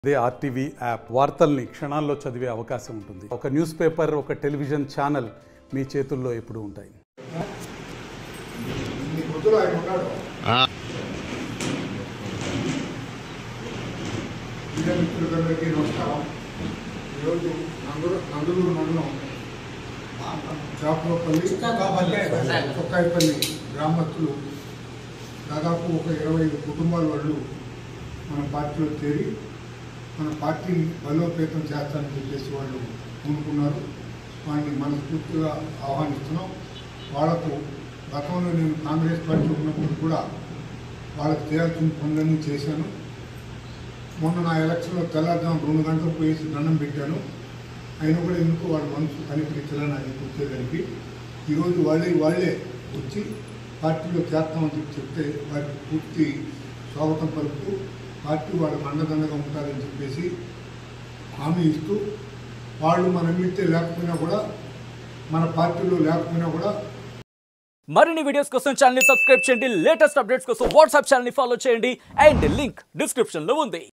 అదే RTV app వార్తల్ని క్షణాల్లో చదివే అవకాశం ఉంటుంది ఒక న్యూస్ పేపర్ ఒక టెలివిజన్ ఛానల్ మీ చేతుల్లో ఎప్పుడూ ఉంటాయి ఇన్ని పొద్దులు ఆయన ఉన్నాడు మీడియా మిత్రులందరికీ నమస్కారం ఈరోజు నందులు నందులూరు మండలం చాపలపల్లి చొక్కాయిపల్లి గ్రామస్తులు దాదాపు ఒక ఇరవై ఐదు కుటుంబాల వాళ్ళు మన పార్టీలో చేరి మన పార్టీని బలోపేతం చేస్తానని చెప్పేసి వాళ్ళు పూనుకున్నారు వాడిని మనస్ఫూర్తిగా ఆహ్వానిస్తున్నాం వాళ్లకు గతంలో నేను కాంగ్రెస్ పార్టీ ఉన్నప్పుడు కూడా వాళ్ళకి చేయాల్సిన పనులన్నీ చేశాను మొన్న నా ఎలక్షన్లో తెల్లారుజాము రెండు గంటలకు పోయేసి దండం పెట్టాను అయినా కూడా ఎందుకు వాళ్ళ మనసు కనిపించాలని అది కూర్చోడానికి ఈరోజు వాళ్ళే వాళ్ళే వచ్చి పార్టీలో చేస్తామని చెప్పి చెప్తే వారికి పూర్తి స్వాగతం పలుకుతూ పార్టీ వాళ్ళకి అండదండగా ఉంటారని చెప్పేసి హామీ ఇస్తూ వాళ్ళు మన ఎమ్మెల్యే లేకపోయినా కూడా మన పార్టీలో లేకపోయినా కూడా మరిన్ని వీడియోస్ కోసం ఛానల్ ని సబ్స్క్రైబ్ చేయండి లేటెస్ట్ అప్డేట్స్ కోసం వాట్సాప్ ఛానల్ ని ఫాలో చేయండి అండ్ లింక్ డిస్క్రిప్షన్ లో ఉంది